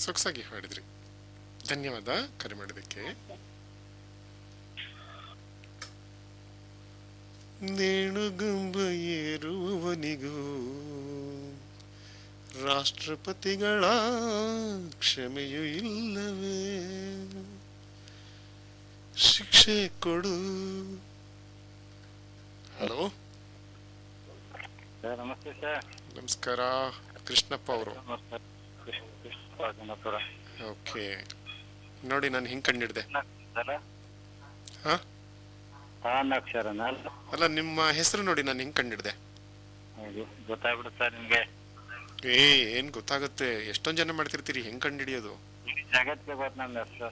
ಸೊಗಸಾಗಿ ಹಾಡಿದ್ರಿ ಧನ್ಯವಾದ ಕರೆ ಮಾಡಿದ್ದಕ್ಕೆ ನೇಣುಗುಂಬ ಏರುವವನಿಗೂ ರಾಷ್ಟ್ರಪತಿಗಳ ಕ್ಷಮೆಯೂ ಇಲ್ಲವೇ ಶಿಕ್ಷೆ ಕೊಡು ಹಲೋ ಸರ್ ನಮಸ್ತೆ ಸರ್ ನಮಸ್ಕಾರ ಕೃಷ್ಣಪ್ಪ ಅವರು ನಮಸ್ತೆ ಕೃಷ್ಣ ಕೃಷ್ಣ ಜನಪುರ ಓಕೆ ನೋಡಿ ನಾನು ಹಿಂಗೆ ಕಂಡಿಡ್ದೆ ಸರ ಹಾ ತಾನ್ ಅಕ್ಷರನ ಅಲ್ಲ ನಿಮ್ಮ ಹೆಸರು ನೋಡಿ ನಾನು ಹಿಂಗೆ ಕಂಡಿಡ್ದೆ ಹೌದು ಗೊತ್ತಾಗ್ಬಿಡುತ್ತೆ ಸರ್ ನಿಮ್ಗೆ ಏ ಏನ್ ಗೊತ್ತಾಗುತ್ತೆ ಎಷ್ಟೊಂದ್ ಜನ ಮಾಡ್ತಿರ್ತೀರಿ ಹೆಂಗ್ ಕಂಡಿಡಿಯೋದು ಇಡೀ ಜಗತ್ತಿಗೆ ಗೊತ್ತು ನಮ್ಮ ಹೆಸರು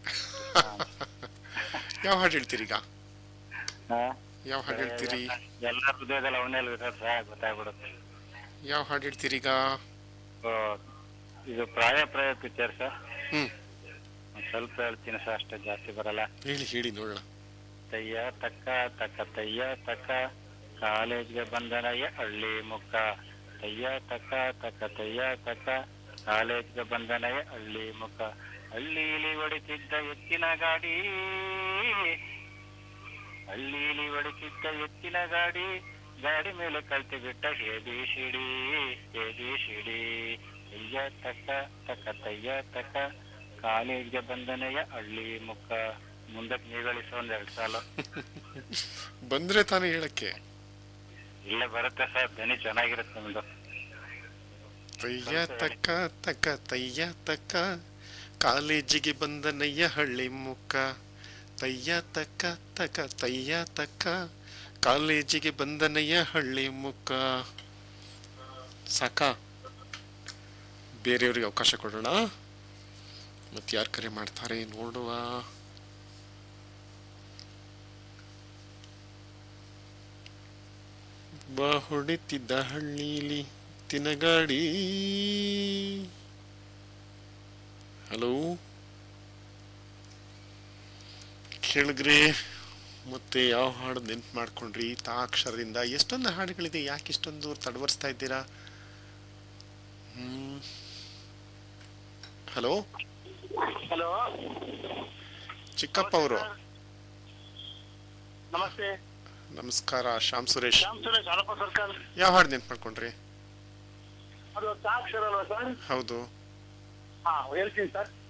ಯಾವ ಹಾಡು ಹೇಳ್ತೀರಿ ಈಗ ಹಾ ಯಾವ ಹಾಡು ಹೇಳ್ತೀರಿ ಎಲ್ಲ ಹೃದಯದಲ್ಲಿ ಅವನಲ್ಲಿ ಇರೋದು ಸರ್ ಗೊತ್ತಾಗ್ಬಿಡುತ್ತೆ ಯಾವ ಹಾಡು ಹೇಳ್ತೀರಿ ಈಗ ಓ, ಇದು ಪ್ರಾಯ ಪ್ರಾಯ ಪಿಕ್ಚರ್ ಸರ್ ಹ್ಮ್ ಒಂದ್ ಸ್ವಲ್ಪ ಹೇಳ್ತೀನಿ ಸರ್ ಅಷ್ಟೇ ಜಾಸ್ತಿ ಬರಲ್ಲ ಹೇಳಿ ಹೇಳಿ ನೋಡೋಣ ತಯ್ಯ ತಕ್ಕ ತಕ್ಕ ತಯ್ಯ ತಕ್ಕ ಕಾಲೇಜ್ಗೆ ಬಂದನಯ್ಯ ಹಳ್ಳಿ ಮುಕ್ಕ ತಯ್ಯ ತಕ್ಕ ತಕ್ಕ ತಯ್ಯ ತಕ್ಕ ಕಾಲೇಜ್ಗೆ ಬಂದನಯ್ಯ ಹಳ್ಳಿ ಮುಕ್ಕ ಹಳ್ಳಿಲಿ ಹೊಡಿತಿದ್ದ ಎತ್ತಿನ ಗಾಡಿ ಹಳ್ಳಿಲಿ ಹೊಡಿತಿದ್ದ ಎತ್ತಿನ ಗಾಡಿ ಗಾಡಿ ಮೇಲೆ ಕಲ್ತಿ ಬಿಟ್ಟ ಹೇದಿ ಶಿಡಿ ಹೇದಿ ಶಿಡಿ ತಯ್ಯ ತಕ್ಕ ತಕ್ಕ ತಯ್ಯ ತಕ್ಕ ಕಾಲೇಜ್ಗೆ ಬಂದನಯ್ಯ ಹಳ್ಳಿ ಮುಕ್ಕ ಮುಂದಕ್ಕೆ ನೀಗಳಿಸ ಒಂದೆರಡು ಸಾಲ ಬಂದ್ರೆ ತಾನೇ ಹೇಳಕ್ಕೆ ಇಲ್ಲೇ ಬರುತ್ತೆ ಸರ್ ದನಿ ಚೆನ್ನಾಗಿರುತ್ತೆ ನಿಮ್ದು ತಯ್ಯ ತಕ್ಕ ತಕ್ಕ ತಯ್ಯ ತಕ್ಕ ಕಾಲೇಜಿಗೆ ಬಂದನಯ್ಯ ಹಳ್ಳಿ ಮುಕ್ಕ ತಯ್ಯ ತಕ್ಕ ತಕ್ಕ ತಯ್ಯ ತಕ್ಕ ಕಾಲೇಜಿಗೆ ಬಂದನಯ್ಯ ಹಳ್ಳಿ ಮುಕ್ಕ ಸಾಕ ಬೇರೆಯವ್ರಿಗೆ ಅವಕಾಶ ಕೊಡೋಣ ಮತ್ತೆ ಯಾರು ಕರೆ ಮಾಡ್ತಾರೆ ನೋಡುವ ಬಾ ಹೊಡಿತಿದ್ದ ಹಳ್ಳೀಲಿ ತಿನಗಾಡಿ ಹಲೋ ಕೇಳಿದ್ರಿ ಮತ್ತೆ ಯಾವ ಹಾಡು ನೆನ್ಪು ಮಾಡ್ಕೊಂಡ್ರಿ ತಾ ಅಕ್ಷರದಿಂದ ಎಷ್ಟೊಂದು ಹಾಡುಗಳಿದೆ ಯಾಕೆ ಇಷ್ಟೊಂದು ತಡವರ್ಸ್ತಾ ಇದ್ದೀರಾ ಹ್ಮ್ ಹಲೋ ಹಲೋ ಚಿಕ್ಕಪ್ಪ ಅವರು ನಮಸ್ತೆ ನಮಸ್ಕಾರ ಶ್ಯಾಮ್ ಸುರೇಶ್ ಶ್ಯಾಮ್ ಸುರೇಶ್ ಹರಪ್ಪ ಸರ್ಕಾರ ಯಾವ ಹಾಡು ನೆನ್ಪು ಮಾಡ್ಕೊಂಡ್ರಿ ಅದು ಸಾಕ್ಷರ ಅಲ್ವಾ ಸರ್ ಹೌದು ಹಾ ಹೇಳ್ತೀನಿ ಸರ್